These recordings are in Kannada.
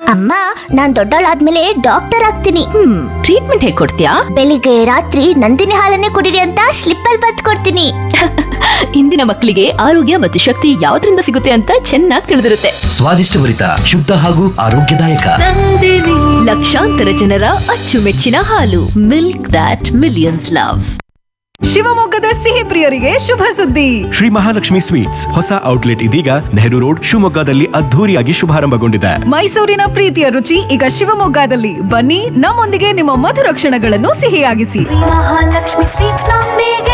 ಅಮ್ಮ ನಾನ್ ದೊಡ್ಡವಳಾದ್ಮೇಲೆ ಡಾಕ್ಟರ್ ಆಗ್ತೀನಿ ಹ್ಮ್ ಟ್ರೀಟ್ಮೆಂಟ್ ಹೇಗ್ ಕೊಡ್ತೀಯಾ ಬೆಳಿಗ್ಗೆ ರಾತ್ರಿ ನಂದಿನಿ ಹಾಲನ್ನೇ ಕುಡಿರಿ ಅಂತ ಸ್ಲಿಪ್ ಅಲ್ಲಿ ಬತ್ ಕೊಡ್ತೀನಿ ಇಂದಿನ ಮಕ್ಕಳಿಗೆ ಆರೋಗ್ಯ ಮತ್ತು ಶಕ್ತಿ ಯಾವ್ದ್ರಿಂದ ಸಿಗುತ್ತೆ ಅಂತ ಚೆನ್ನಾಗಿ ತಿಳಿದಿರುತ್ತೆ ಸ್ವಾದಿಷ್ಟಭರಿತ ಶುದ್ಧ ಹಾಗೂ ಆರೋಗ್ಯದಾಯಕ ಲಕ್ಷಾಂತರ ಜನರ ಅಚ್ಚುಮೆಚ್ಚಿನ ಹಾಲು ಮಿಲ್ಕ್ ದಾಟ್ ಮಿಲಿಯನ್ಸ್ ಲವ್ ಶಿವಮೊಗ್ಗದ ಸಿಹಿ ಪ್ರಿಯರಿಗೆ ಶುಭ ಸುದ್ದಿ ಶ್ರೀ ಮಹಾಲಕ್ಷ್ಮಿ ಸ್ವೀಟ್ಸ್ ಹೊಸ ಔಟ್ಲೆಟ್ ಇದೀಗ ನೆಹರು ರೋಡ್ ಶಿವಮೊಗ್ಗದಲ್ಲಿ ಅದ್ಧೂರಿಯಾಗಿ ಶುಭಾರಂಭಗೊಂಡಿದೆ ಮೈಸೂರಿನ ಪ್ರೀತಿಯ ರುಚಿ ಈಗ ಶಿವಮೊಗ್ಗದಲ್ಲಿ ಬನ್ನಿ ನಮ್ಮೊಂದಿಗೆ ನಿಮ್ಮ ಮಧುರ ಕ್ಷಣಗಳನ್ನು ಸಿಹಿಯಾಗಿಸಿ ಮಹಾಲಕ್ಷ್ಮಿ ಸ್ವೀಟ್ಸ್ ನೊಂದಿಗೆ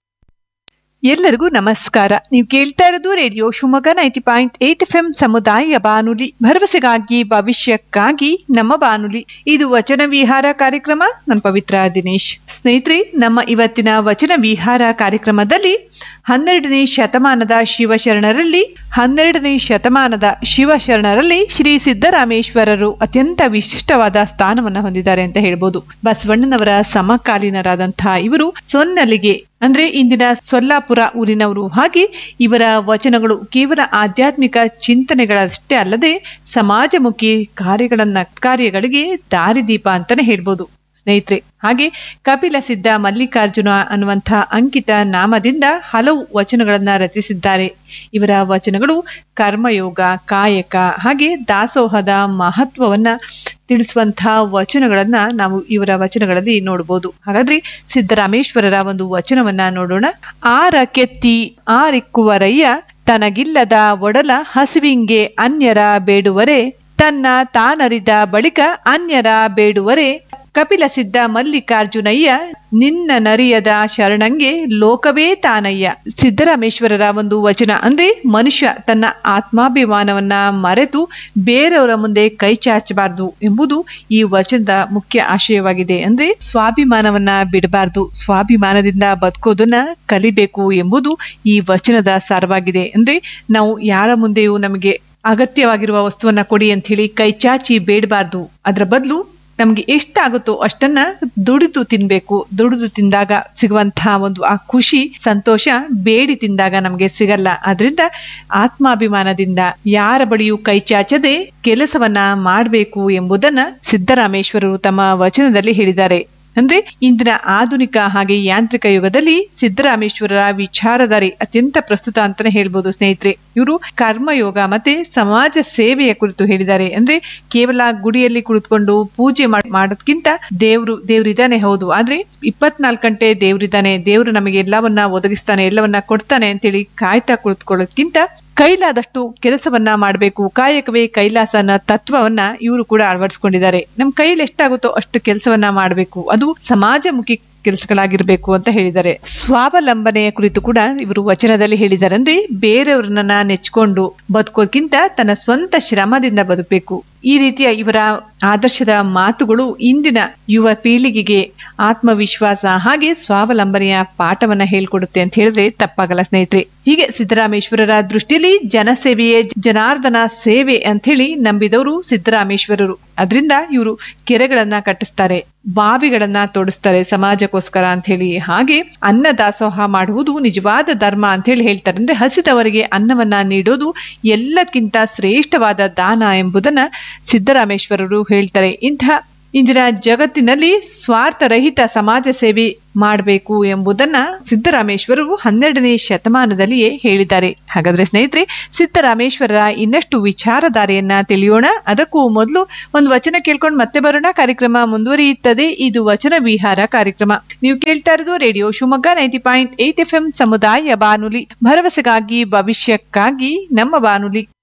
ಎಲ್ಲರಿಗೂ ನಮಸ್ಕಾರ ನೀವು ಕೇಳ್ತಾ ಇರೋದು radio Shivamogga ninety point eight F M ಸಮುದಾಯ ಬಾನುಲಿ ಭರವಸೆಗಾಗಿ ಭವಿಷ್ಯಕ್ಕಾಗಿ ನಮ್ಮ ಬಾನುಲಿ ಇದು ವಚನ ವಿಹಾರ ಕಾರ್ಯಕ್ರಮ ನನ್ನ ಪವಿತ್ರ ದಿನೇಶ್ ಸ್ನೇಹಿತರೆ ನಮ್ಮ ಇವತ್ತಿನ ವಚನ ವಿಹಾರ ಕಾರ್ಯಕ್ರಮದಲ್ಲಿ ಹನ್ನೆರಡನೇ ಶತಮಾನದ ಶಿವಶರಣರಲ್ಲಿ ಹನ್ನೆರಡನೇ ಶತಮಾನದ ಶಿವಶರಣರಲ್ಲಿ ಶ್ರೀ ಸಿದ್ದರಾಮೇಶ್ವರರು ಅತ್ಯಂತ ವಿಶಿಷ್ಟವಾದ ಸ್ಥಾನವನ್ನ ಹೊಂದಿದ್ದಾರೆ ಅಂತ ಹೇಳ್ಬೋದು ಬಸವಣ್ಣನವರ ಸಮಕಾಲೀನರಾದಂತಹ ಇವರು ಸೊನ್ನಲಿಗೆ ಅಂದ್ರೆ ಇಂದಿನ ಸೊಲ್ಲಾಪುರ ಊರಿನವರು ಹಾಗೆ ಇವರ ವಚನಗಳು ಕೇವಲ ಆಧ್ಯಾತ್ಮಿಕ ಚಿಂತನೆಗಳಷ್ಟೇ ಅಲ್ಲದೆ ಸಮಾಜಮುಖಿ ಕಾರ್ಯಗಳನ್ನ ಕಾರ್ಯಗಳಿಗೆ ದಾರಿದೀಪ ಅಂತಾನೆ ಹೇಳ್ಬೋದು ಸ್ನೇಹಿತರೆ ಹಾಗೆ ಕಪಿಲ ಸಿದ್ಧ ಮಲ್ಲಿಕಾರ್ಜುನ ಅನ್ನುವಂಥ ಅಂಕಿತ ನಾಮದಿಂದ ಹಲವು ವಚನಗಳನ್ನ ರಚಿಸಿದ್ದಾರೆ ಇವರ ವಚನಗಳು ಕರ್ಮಯೋಗ ಕಾಯಕ ಹಾಗೆ ದಾಸೋಹದ ಮಹತ್ವವನ್ನ ತಿಳಿಸುವಂತಹ ವಚನಗಳನ್ನ ನಾವು ಇವರ ವಚನಗಳಲ್ಲಿ ನೋಡಬಹುದು ಹಾಗಾದ್ರೆ ಸಿದ್ದರಾಮೇಶ್ವರರ ಒಂದು ವಚನವನ್ನ ನೋಡೋಣ ಆರ ಕೆತ್ತಿ ಆರಿಕ್ಕುವರಯ್ಯ ತನಗಿಲ್ಲದ ಒಡಲ ಹಸಿವಿಂಗೆ ಅನ್ಯರ ಬೇಡುವರೆ ತನ್ನ ತಾನರಿದ ಬಳಿಕ ಅನ್ಯರ ಬೇಡುವರೆ ಕಪಿಲ ಸಿದ್ಧ ಮಲ್ಲಿಕಾರ್ಜುನಯ್ಯ ನಿನ್ನ ನರಿಯದ ಶರಣಂಗೆ ಲೋಕವೇ ತಾನಯ್ಯ ಸಿದ್ದರಾಮೇಶ್ವರರ ಒಂದು ವಚನ ಅಂದ್ರೆ ಮನುಷ್ಯ ತನ್ನ ಆತ್ಮಾಭಿಮಾನವನ್ನ ಮರೆತು ಬೇರೆಯವರ ಮುಂದೆ ಕೈ ಚಾಚಬಾರ್ದು ಎಂಬುದು ಈ ವಚನದ ಮುಖ್ಯ ಆಶಯವಾಗಿದೆ ಅಂದ್ರೆ ಸ್ವಾಭಿಮಾನವನ್ನ ಬಿಡಬಾರ್ದು ಸ್ವಾಭಿಮಾನದಿಂದ ಬದುಕೋದನ್ನ ಕಲಿಬೇಕು ಎಂಬುದು ಈ ವಚನದ ಸಾರವಾಗಿದೆ ಅಂದ್ರೆ ನಾವು ಯಾರ ಮುಂದೆಯೂ ನಮಗೆ ಅಗತ್ಯವಾಗಿರುವ ವಸ್ತುವನ್ನ ಕೊಡಿ ಅಂತ ಹೇಳಿ ಕೈ ಚಾಚಿ ಬೇಡಬಾರ್ದು ಅದರ ಬದಲು ನಮ್ಗೆ ಎಷ್ಟಾಗುತ್ತೋ ಅಷ್ಟನ್ನ ದುಡಿದು ತಿನ್ಬೇಕು ದುಡಿದು ತಿಂದಾಗ ಸಿಗುವಂತಹ ಒಂದು ಆ ಖುಷಿ ಸಂತೋಷ ಬೇಡಿ ತಿಂದಾಗ ನಮ್ಗೆ ಸಿಗಲ್ಲ ಆದ್ರಿಂದ ಆತ್ಮಾಭಿಮಾನದಿಂದ ಯಾರ ಬಳಿಯೂ ಕೈ ಚಾಚದೆ ಕೆಲಸವನ್ನ ಮಾಡಬೇಕು ಎಂಬುದನ್ನ ಸಿದ್ದರಾಮೇಶ್ವರರು ತಮ್ಮ ವಚನದಲ್ಲಿ ಹೇಳಿದ್ದಾರೆ ಅಂದ್ರೆ ಇಂದಿನ ಆಧುನಿಕ ಹಾಗೆ ಯಾಂತ್ರಿಕ ಯುಗದಲ್ಲಿ ಸಿದ್ದರಾಮೇಶ್ವರರ ವಿಚಾರಧಾರೆ ಅತ್ಯಂತ ಪ್ರಸ್ತುತ ಅಂತಾನೆ ಹೇಳ್ಬೋದು ಸ್ನೇಹಿತರೆ ಇವರು ಕರ್ಮಯೋಗ ಮತ್ತೆ ಸಮಾಜ ಸೇವೆಯ ಕುರಿತು ಹೇಳಿದ್ದಾರೆ ಅಂದ್ರೆ ಕೇವಲ ಗುಡಿಯಲ್ಲಿ ಕುಳಿತುಕೊಂಡು ಪೂಜೆ ಮಾಡ್- ಮಾಡೋದ್ಕಿಂತ ದೇವ್ರು ದೇವ್ರಿದಾನೆ ಹೌದು ಆದ್ರೆ ಇಪ್ಪತ್ನಾಲ್ಕು ಗಂಟೆ ದೇವ್ರಿದಾನೆ ದೇವ್ರು ನಮಗೆ ಎಲ್ಲವನ್ನ ಒದಗಿಸ್ತಾನೆ ಎಲ್ಲವನ್ನ ಕೊಡ್ತಾನೆ ಅಂತೇಳಿ ಕಾಯ್ತಾ ಕುಳಿತುಕೊಳ್ಳೋದ್ಕಿಂತ ಕೈಲಾದಷ್ಟು ಕೆಲಸವನ್ನ ಮಾಡಬೇಕು ಕಾಯಕವೇ ಕೈಲಾಸ ಅನ್ನೋ ತತ್ವವನ್ನ ಇವರು ಕೂಡ ಅಳವಡಿಸ್ಕೊಂಡಿದ್ದಾರೆ ನಮ್ ಕೈಲಿ ಎಷ್ಟಾಗುತ್ತೋ ಅಷ್ಟು ಕೆಲಸವನ್ನ ಮಾಡಬೇಕು ಅದು ಸಮಾಜಮುಖಿ ಕೆಲಸಗಳಾಗಿರ್ಬೇಕು ಅಂತ ಹೇಳಿದ್ದಾರೆ ಸ್ವಾವಲಂಬನೆಯ ಕುರಿತು ಕೂಡ ಇವರು ವಚನದಲ್ಲಿ ಹೇಳಿದ್ದಾರೆ ಅಂದ್ರೆ ಬೇರೆಯವ್ರನ್ನ ನೆಚ್ಕೊಂಡು ಬದುಕೋಕ್ಕಿಂತ ತನ್ನ ಸ್ವಂತ ಶ್ರಮದಿಂದ ಬದುಕಬೇಕು ಈ ರೀತಿಯ ಇವರ ಆದರ್ಶದ ಮಾತುಗಳು ಇಂದಿನ ಯುವ ಪೀಳಿಗೆಗೆ ಆತ್ಮವಿಶ್ವಾಸ ಹಾಗೆ ಸ್ವಾವಲಂಬನೆಯ ಪಾಠವನ್ನ ಹೇಳ್ಕೊಡುತ್ತೆ ಅಂತ ಹೇಳಿದ್ರೆ ತಪ್ಪಾಗಲ್ಲ ಸ್ನೇಹಿತರೆ ಹೀಗೆ ಸಿದ್ದರಾಮೇಶ್ವರರ ದೃಷ್ಟಿಯಲ್ಲಿ ಜನಸೇವೆಯೇ ಜನಾರ್ದನ ಸೇವೆ ಅಂತ ಹೇಳಿ ನಂಬಿದವರು ಸಿದ್ದರಾಮೇಶ್ವರರು ಅದರಿಂದ ಇವರು ಕೆರೆಗಳನ್ನ ಕಟ್ಟಿಸ್ತಾರೆ ಬಾವಿಗಳನ್ನ ತೋಡಿಸ್ತಾರೆ ಸಮಾಜಕ್ಕೋಸ್ಕರ ಅಂತ ಹೇಳಿ ಹಾಗೆ ಅನ್ನ ದಾಸೋಹ ಮಾಡುವುದು ನಿಜವಾದ ಧರ್ಮ ಅಂತ ಹೇಳಿ ಹೇಳ್ತಾರೆ ಅಂದ್ರೆ ಹಸಿದವರಿಗೆ ಅನ್ನವನ್ನ ನೀಡೋದು ಎಲ್ಲಕ್ಕಿಂತ ಶ್ರೇಷ್ಠವಾದ ದಾನ ಎಂಬುದನ್ನ ಸಿದ್ದರಾಮೇಶ್ವರರು ಹೇಳ್ತಾರೆ ಇಂಥ ಇಂದಿನ ಜಗತ್ತಿನಲ್ಲಿ ಸ್ವಾರ್ಥರಹಿತ ಸಮಾಜ ಸೇವೆ ಮಾಡಬೇಕು ಎಂಬುದನ್ನ ಸಿದ್ದರಾಮೇಶ್ವರರು ಹನ್ನೆರಡನೇ ಶತಮಾನದಲ್ಲಿಯೇ ಹೇಳಿದ್ದಾರೆ ಹಾಗಾದ್ರೆ ಸ್ನೇಹಿತರೆ ಸಿದ್ದರಾಮೇಶ್ವರರ ಇನ್ನಷ್ಟು ವಿಚಾರಧಾರೆಯನ್ನ ತಿಳಿಯೋಣ ಅದಕ್ಕೂ ಮೊದಲು ಒಂದು ವಚನ ಕೇಳ್ಕೊಂಡು ಮತ್ತೆ ಬರೋಣ ಕಾರ್ಯಕ್ರಮ ಮುಂದುವರಿಯುತ್ತದೆ ಇದು ವಚನ ವಿಹಾರ ಕಾರ್ಯಕ್ರಮ ನೀವು ಕೇಳ್ತಾ ಇರೋದು radio Shivamogga ninety point eight F M ಸಮುದಾಯ ಬಾನುಲಿ ಭರವಸೆಗಾಗಿ ಭವಿಷ್ಯಕ್ಕಾಗಿ ನಮ್ಮ ಬಾನುಲಿ